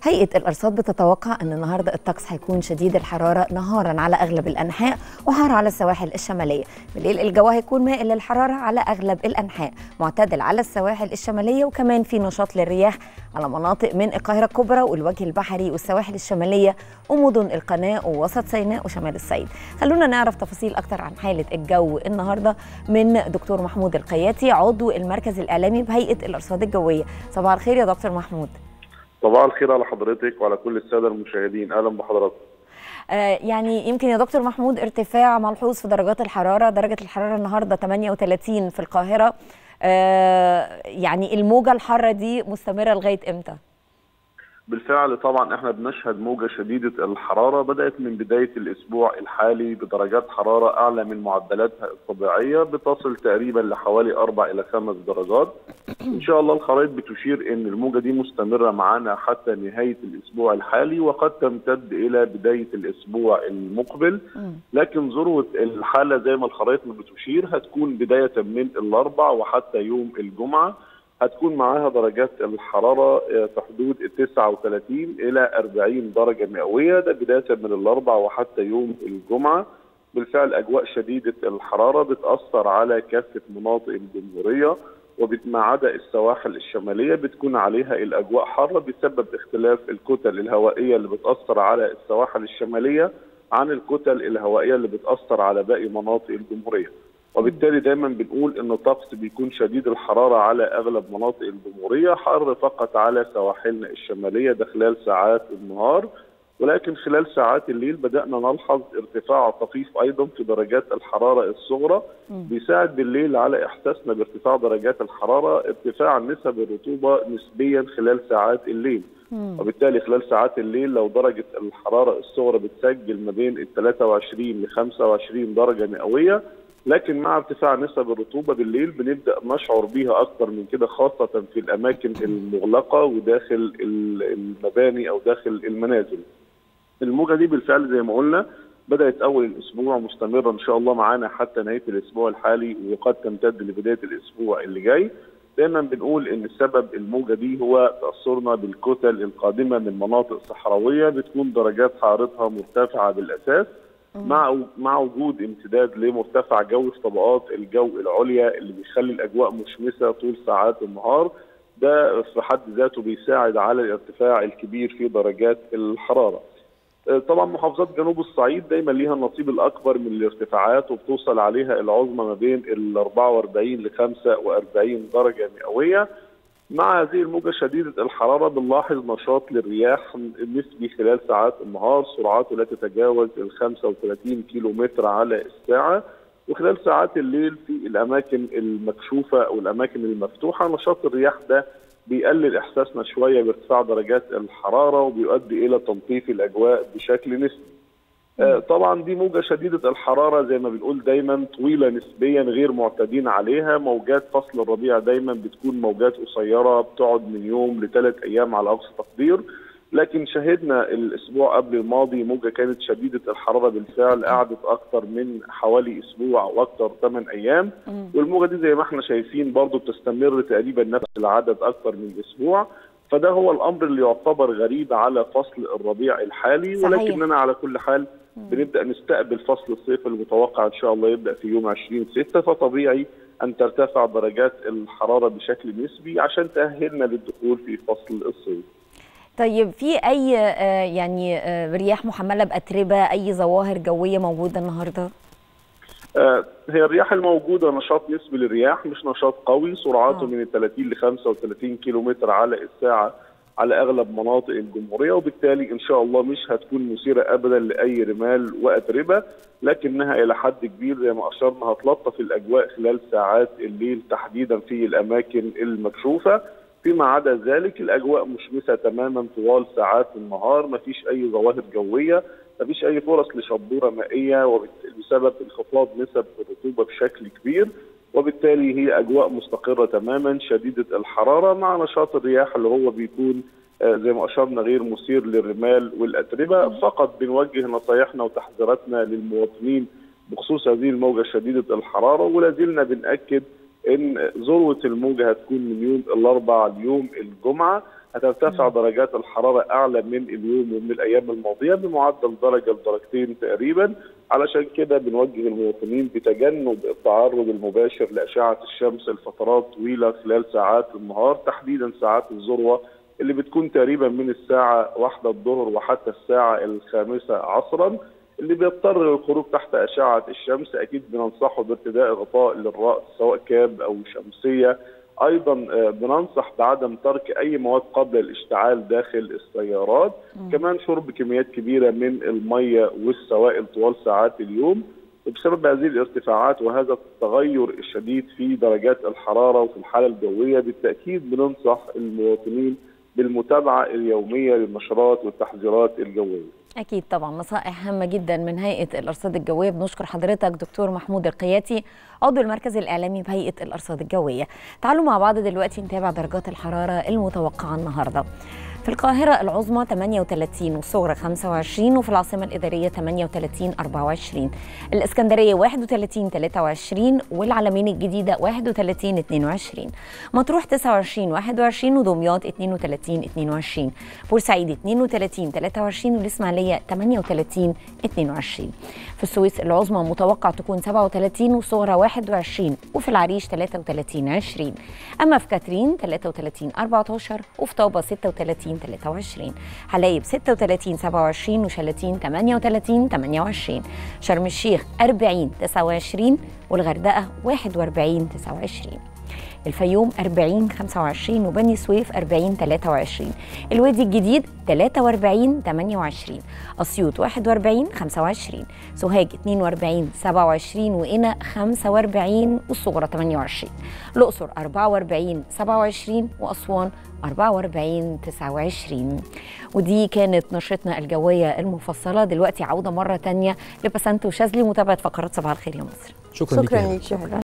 هيئة الأرصاد بتتوقع أن النهاردة الطقس هيكون شديد الحرارة نهارا على أغلب الأنحاء وحار على السواحل الشمالية بالليل الجو هيكون مائل للحرارة على أغلب الأنحاء معتدل على السواحل الشمالية وكمان في نشاط للرياح على مناطق من القاهرة الكبرى والوجه البحري والسواحل الشمالية ومدن القناة ووسط سيناء وشمال الصعيد خلونا نعرف تفاصيل أكتر عن حالة الجو النهاردة من دكتور محمود القياتي عضو المركز الإعلامي بهيئة الأرصاد الجوية صباح الخير يا دكتور محمود صباح الخير على حضرتك وعلى كل الساده المشاهدين اهلا بحضراتكم آه يعني يمكن يا دكتور محمود ارتفاع ملحوظ في درجات الحراره درجه الحراره النهارده 38 في القاهره آه يعني الموجه الحاره دي مستمره لغايه امتى بالفعل طبعا احنا بنشهد موجه شديده الحراره بدات من بدايه الاسبوع الحالي بدرجات حراره اعلى من معدلاتها الطبيعيه بتصل تقريبا لحوالي 4 الى 5 درجات ان شاء الله الخرائط بتشير ان الموجه دي مستمره معانا حتى نهايه الاسبوع الحالي وقد تمتد الى بدايه الاسبوع المقبل لكن ذروه الحاله زي ما الخرائط بتشير هتكون بدايه من الاربع وحتى يوم الجمعه هتكون معاها درجات الحرارة في حدود 39 إلى 40 درجة مئوية ده بداية من الأربع وحتى يوم الجمعة بالفعل أجواء شديدة الحرارة بتأثر على كافة مناطق الجمهورية وما عدا السواحل الشمالية بتكون عليها الأجواء حارة بسبب اختلاف الكتل الهوائية اللي بتأثر على السواحل الشمالية عن الكتل الهوائية اللي بتأثر على باقي مناطق الجمهورية وبالتالي دايما بنقول ان الطقس بيكون شديد الحراره على اغلب مناطق الجمهوريه حر فقط على سواحلنا الشماليه ده خلال ساعات النهار ولكن خلال ساعات الليل بدانا نلحظ ارتفاع طفيف ايضا في درجات الحراره الصغرى بيساعد بالليل على احساسنا بارتفاع درجات الحراره ارتفاع نسب الرطوبه نسبيا خلال ساعات الليل وبالتالي خلال ساعات الليل لو درجه الحراره الصغرى بتسجل ما بين ال 23 ل 25 درجه مئويه لكن مع ارتفاع نسب الرطوبة بالليل بنبدأ نشعر بيها أكثر من كده خاصة في الأماكن المغلقة وداخل المباني أو داخل المنازل الموجة دي بالفعل زي ما قلنا بدأت أول الأسبوع مستمرة إن شاء الله معانا حتى نهاية الأسبوع الحالي وقد تمتد لبداية الأسبوع اللي جاي دايما بنقول ان سبب الموجه دي هو تاثرنا بالكتل القادمه من مناطق صحراويه بتكون درجات حرارتها مرتفعه بالاساس مع مع وجود امتداد لمرتفع جوي في طبقات الجو العليا اللي بيخلي الاجواء مشمسه طول ساعات النهار ده في حد ذاته بيساعد على الارتفاع الكبير في درجات الحراره. طبعا محافظات جنوب الصعيد دايما ليها النصيب الاكبر من الارتفاعات وبتوصل عليها العظمى ما بين ال 44 ل 45 درجه مئويه. مع هذه الموجة شديدة الحرارة بنلاحظ نشاط للرياح نسبي خلال ساعات النهار سرعاته لا تتجاوز ال 35 كيلو متر على الساعة وخلال ساعات الليل في الأماكن المكشوفة أو الأماكن المفتوحة نشاط الرياح ده بيقلل إحساسنا شوية بارتفاع درجات الحرارة وبيؤدي إلى تلطيف الأجواء بشكل نسبي. طبعا دي موجه شديده الحراره زي ما بنقول دايما طويله نسبيا غير معتادين عليها موجات فصل الربيع دايما بتكون موجات قصيره بتقعد من يوم لثلاث ايام على اقصى تقدير لكن شهدنا الاسبوع قبل الماضي موجه كانت شديده الحراره بالفعل قعدت اكثر من حوالي اسبوع او اكثر 8 ايام والموجه دي زي ما احنا شايفين برضو بتستمر تقريبا نفس العدد اكثر من اسبوع فده هو الامر اللي يعتبر غريب على فصل الربيع الحالي صحيح. ولكننا على كل حال بنبدا نستقبل فصل الصيف المتوقع ان شاء الله يبدا في يوم 20 6 فطبيعي ان ترتفع درجات الحراره بشكل نسبي عشان تاهلنا للدخول في فصل الصيف. طيب في اي يعني رياح محمله باتربه اي ظواهر جويه موجوده النهارده؟ هي الرياح الموجوده نشاط نسبي للرياح مش نشاط قوي سرعته من 30 ل 35 كيلو متر على الساعه على اغلب مناطق الجمهوريه وبالتالي ان شاء الله مش هتكون مثيره ابدا لاي رمال واتربه لكنها الى حد كبير زي ما اشرنا هتلطف الاجواء خلال ساعات الليل تحديدا في الاماكن المكشوفه فيما عدا ذلك الاجواء مشمسه تماما طوال ساعات النهار مفيش اي ظواهر جويه مفيش اي فرص لشبوره مائيه بسبب انخفاض نسب الرطوبه بشكل كبير وبالتالي هي اجواء مستقره تماما شديده الحراره مع نشاط الرياح اللي هو بيكون زي ما اشرنا غير مثير للرمال والاتربه فقط بنوجه نصايحنا وتحذيراتنا للمواطنين بخصوص هذه الموجه شديده الحراره ولا زلنا بناكد ان ذروه الموجه هتكون من يوم الاربعاء ليوم الجمعه هترتفع درجات الحراره اعلى من اليوم ومن الايام الماضيه بمعدل درجه لدرجتين تقريبا علشان كده بنوجه المواطنين بتجنب التعرض المباشر لاشعه الشمس لفترات طويله خلال ساعات النهار تحديدا ساعات الذروه اللي بتكون تقريبا من الساعه واحدة الظهر وحتى الساعه الخامسه عصرا اللي بيضطر للخروج تحت اشعه الشمس اكيد بننصحه بارتداء غطاء للراس سواء كاب او شمسيه ايضا بننصح بعدم ترك اي مواد قبل الاشتعال داخل السيارات م. كمان شرب كميات كبيره من الميه والسوائل طوال ساعات اليوم وبسبب هذه الارتفاعات وهذا التغير الشديد في درجات الحراره وفي الحاله الجويه بالتاكيد بننصح المواطنين بالمتابعه اليوميه للنشرات والتحذيرات الجويه. اكيد طبعا نصائح هامه جدا من هيئه الارصاد الجويه بنشكر حضرتك دكتور محمود القياتي عضو المركز الاعلامي بهيئه الارصاد الجويه تعالوا مع بعض دلوقتي نتابع درجات الحراره المتوقعه النهارده في القاهرة العظمى 38 والصغرى 25 وفي العاصمة الإدارية 38 24 الإسكندرية 31 23 والعلمين الجديدة 31 22 مطروح 29 21 ودمياط 32 22 بورسعيد 32 23 والإسماعيلية 38 22 في السويس العظمى متوقع تكون 37 والصغرى 21 وفي العريش 33 20 أما في كاترين 33 14 وفي طابة 36 23 حلايب 36 27 وشلاتين 38 28 شرم الشيخ 40 29 والغردقة 41 29 الفيوم 40 25 وبني سويف 40 23 الوادي الجديد 43 28 اسيوط 41 25 سوهاج 42 27 وقنا 45 والصغرى 28 الاقصر 44 27 واسوان 44 29 ودي كانت نشرتنا الجويه المفصله دلوقتي عوده مره تانية لبسنت وشاذلي متابعه فقرات صباح الخير يا مصر شكرا, شكرا لك ليك شكرا